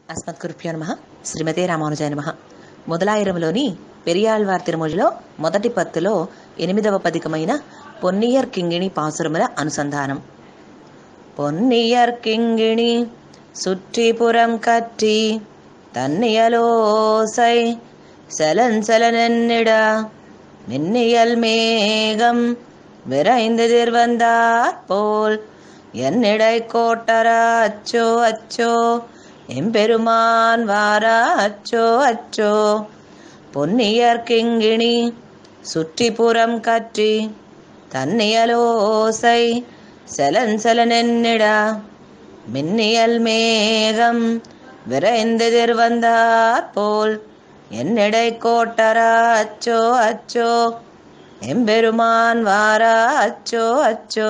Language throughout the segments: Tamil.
అస్మత్కురుభ్యో నమ శ్రీమతే రామానుజాయ నమ మొదలాయిరంలోని పెరియాళ్వార్ తిరుమొழிలో మొదటి పత్తులో ఎనిమిదవ పదికమైన పొన్నియర్ కింగిణి పాసురముల అనుసంధానం பொன்னியர் கிங்கிணி சுற்றிபுறம் கற்றி தன்னியலோசை சலன்சலனென்னிட மின்னியல் மேகம் விரைந்ததிர் வந்தாற் போல் என்னிடை கோட்டர அச்சோ அச்சோ எம்பெருமான் வாரா அச்சோ அச்சோ பொன்னியர் கிங்கிணி சுற்றிபுறம் கற்றி தன்னியலோசை சலன் சலனென்னிடா மின்னியல் மேகம் விரைந்ததிர் வந்தாற் போல் என்னிடை கோட்டரா அச்சோ அச்சோ எம்பெருமான் வாரா அச்சோ அச்சோ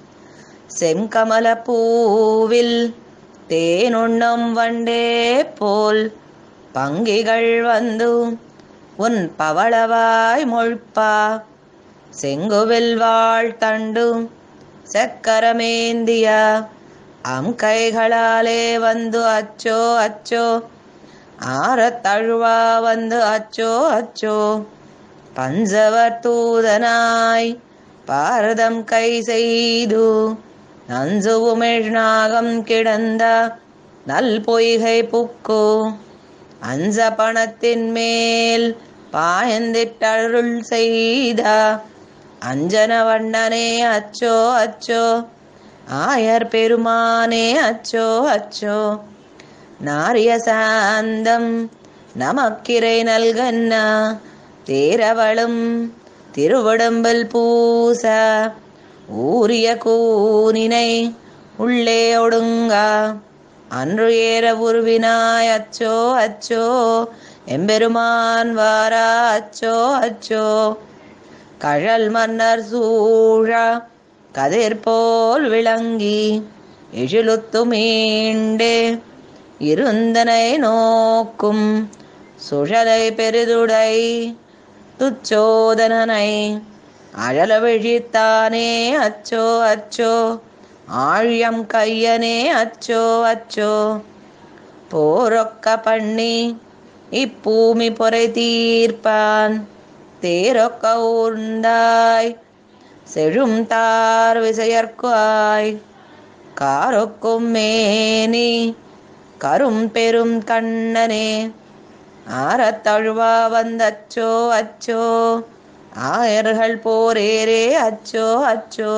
செங்கமல பூவில் தேனுண்ணம் வண்டே போல் பங்கிகள் வந்து உன் பவளவாய் மொழ்ப்பா செங்குவில் வாழ் தண்டு சக்கரமேந்திய அம் கைகளாலே வந்து அச்சோ அச்சோ ஆரத் தழுவா வந்து அச்சோ அச்சோ பஞ்சவர் தூதனாய் பாரதம் கை செய்து நஞ்சு உமிழ்நாகம் கிடந்த நல் பொய்கை புக்கோ அஞ்ச பணத்தின் மேல் பாயந்திட்டருள் செய்த அஞ்சன வண்ணனே அச்சோ அச்சோ ஆயர் பெருமானே அச்சோ அச்சோ நாரிய சாந்தம் நமக்கிரை நல்கன்ன தேரவளும் திருவடம்பில் பூச ஊரிய கூனினை உள்ளே ஒடுங்கா அன்று ஏற உருவினாய் அச்சோ அச்சோ எம்பெருமான் வாரா அச்சோ அச்சோ கழல் மன்னர் சூழ கதிர் போல் விளங்கி எழிலுத்து மீண்டே இருந்தனை நோக்கும் சுழலை பெரிதுடை துச்சோதனனை அழல விழித்தானே அச்சோ அச்சோ ஆழியம் கையனே அச்சோ அச்சோ போரொக்க பண்ணி இப்பூமி பொறை தீர்ப்பான் தேரொக்க ஊர்ந்தாய் செழும் தார் விசையர்க்குவாய் காரொக்கும் மேனி கரும் பெரும் கண்ணனே ஆரத்தழுவா வந்தச்சோ அச்சோ ஆயர்கள் போரேரே அச்சோ அச்சோ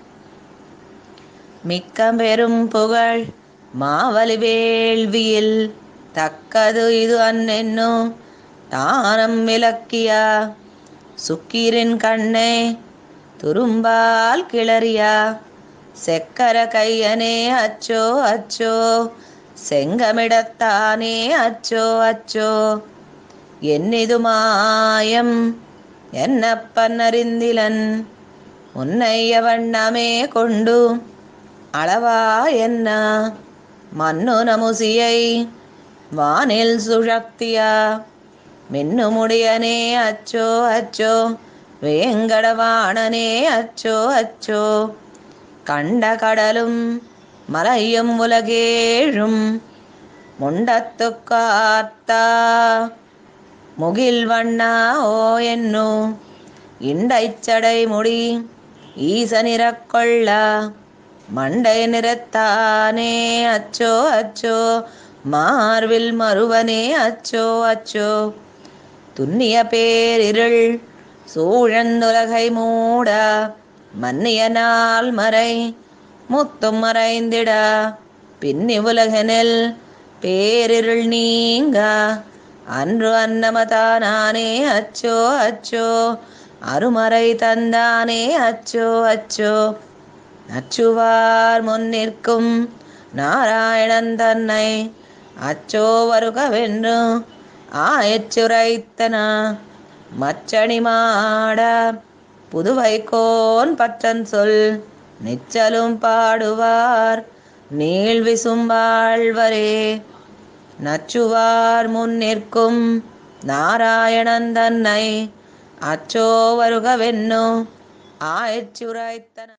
மிக்க பெரும் புகழ் மாவலி வேள்வியில் தக்கது இது அன்னென்னு தானம் விளக்கியா சுக்கீரின் கண்ணே துரும்பால் கிளறியா செக்கர கையனே அச்சோ அச்சோ செங்கமிடத்தானே அச்சோ அச்சோ என்னிது மாயம் என்னப்பன் அறிந்திலன் உன்னைய வண்ணமே கொண்டு அளவா என்ன மண்ணு நமுசியை வானில் சுழக்தியா மின்னுமுடியனே அச்சோ அச்சோ வேங்கடவாணனே அச்சோ அச்சோ கண்ட கடலும் மலையும் உலகேழும் முண்டத்து காத்தா முகில் வண்ணா ஓ என்னோ இண்டைச்சடை முடி ஈசனிறக்கொள்ள மண்டை நிறத்தானே அச்சோ அச்சோ மார்வில் மறுவனே அச்சோ அச்சோ துன்னிய பேரிருள் சூழந்துலகை மூட மன்னிய நாள் மறை முத்தும் மறைந்திட பின்னி உலகனில் பேரிருள் நீங்க அன்று அன்னமதானானே அச்சோ அச்சோ அருமறை தந்தானே அச்சோ அச்சோ அச்சுவார் முன்னிற்கும் நாராயணன் தன்னை அச்சோ வருகவென்று ஆயச்சுரைத்தன மச்சணி மாட புதுவைக்கோன் பற்றன் சொல் நிச்சலும் பாடுவார் நீள் விசும்பாழ்வரே நச்சுவார் முன்னிற்கும் நாராயணன் தன்னை அச்சோ வருகவென்னு ஆயச்சுரைத்தன